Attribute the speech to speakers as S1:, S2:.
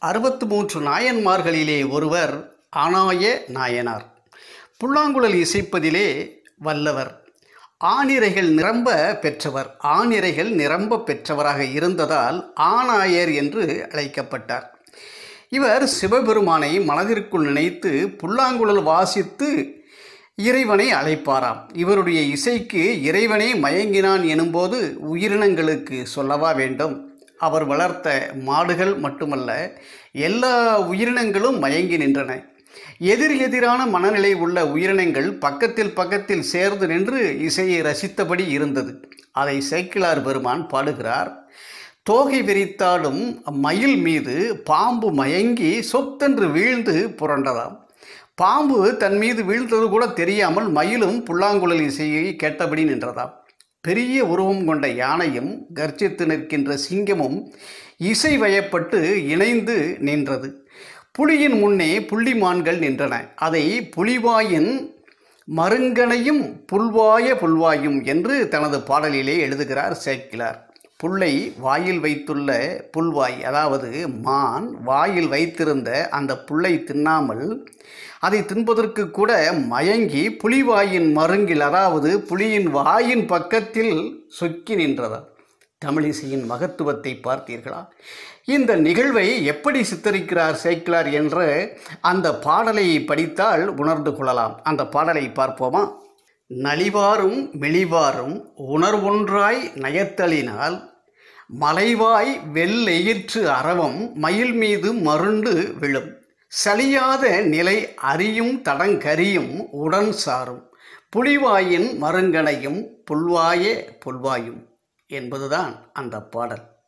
S1: அறுபத்து மூன்று நாயன்மார்களிலே ஒருவர் ஆனாய நாயனார் புல்லாங்குழல் இசைப்பதிலே வல்லவர் ஆணிரைகள் நிரம்ப பெற்றவர் ஆணிரைகள் நிரம்ப பெற்றவராக இருந்ததால் ஆணாயர் என்று அழைக்கப்பட்டார் இவர் சிவபெருமானை மனதிற்குள் நினைத்து புல்லாங்குழல் வாசித்து இறைவனை அழைப்பாராம் இவருடைய இசைக்கு இறைவனே மயங்கினான் எனும்போது உயிரினங்களுக்கு சொல்லவா வேண்டும் அவர் வளர்த்த மாடுகள் மட்டுமல்ல எல்லா உயிரினங்களும் மயங்கி நின்றன எதிர் எதிரான மனநிலை உள்ள உயிரினங்கள் பக்கத்தில் பக்கத்தில் சேர்ந்து நின்று இசையை ரசித்தபடி இருந்தது அதை சேக்கிழார் பெருமான் பாடுகிறார் தோகை விரித்தாலும் மயில் மீது பாம்பு மயங்கி சொத்தென்று வீழ்ந்து புரண்டதாம் பாம்பு தன் மீது வீழ்ந்தது கூட தெரியாமல் மயிலும் புல்லாங்குழல் இசையை கேட்டபடி நின்றதாம் பெரிய உருவம் கொண்ட யானையும் கர்ஜித்து நிற்கின்ற சிங்கமும் இசை வயப்பட்டு இணைந்து நின்றது புலியின் முன்னே புள்ளிமான்கள் நின்றன அதை புலிவாயின் மருங்கனையும் புல்வாய புல்வாயும் என்று தனது பாடலிலே எழுதுகிறார் சேக்கிலார் புல்லை வாயில் வைத்துள்ள புல்வாய் அதாவது மான் வாயில் வைத்திருந்த அந்த புல்லை தின்னாமல் அதை தின்பதற்கு கூட மயங்கி புலிவாயின் மருங்கில் அதாவது புலியின் வாயின் பக்கத்தில் சொக்கி நின்றதாம் தமிழிசையின் மகத்துவத்தை பார்த்தீர்களா இந்த நிகழ்வை எப்படி சித்தரிக்கிறார் சேக்கிலார் என்ற அந்த பாடலை படித்தால் உணர்ந்து கொள்ளலாம் அந்த பாடலை பார்ப்போமா நலிவாரும் மெலிவாரும் உணர்வொன்றாய் நயத்தலினால் மலைவாய் வெள்ளெயிற்று அரவம் மயில் மீது மருண்டு விழும் சலியாத நிலை அறியும் தடங்கரியும் உடன் சாரும் புலிவாயின் மருங்கனையும் புல்வாயே புல்வாயும் என்பதுதான் அந்த பாடல்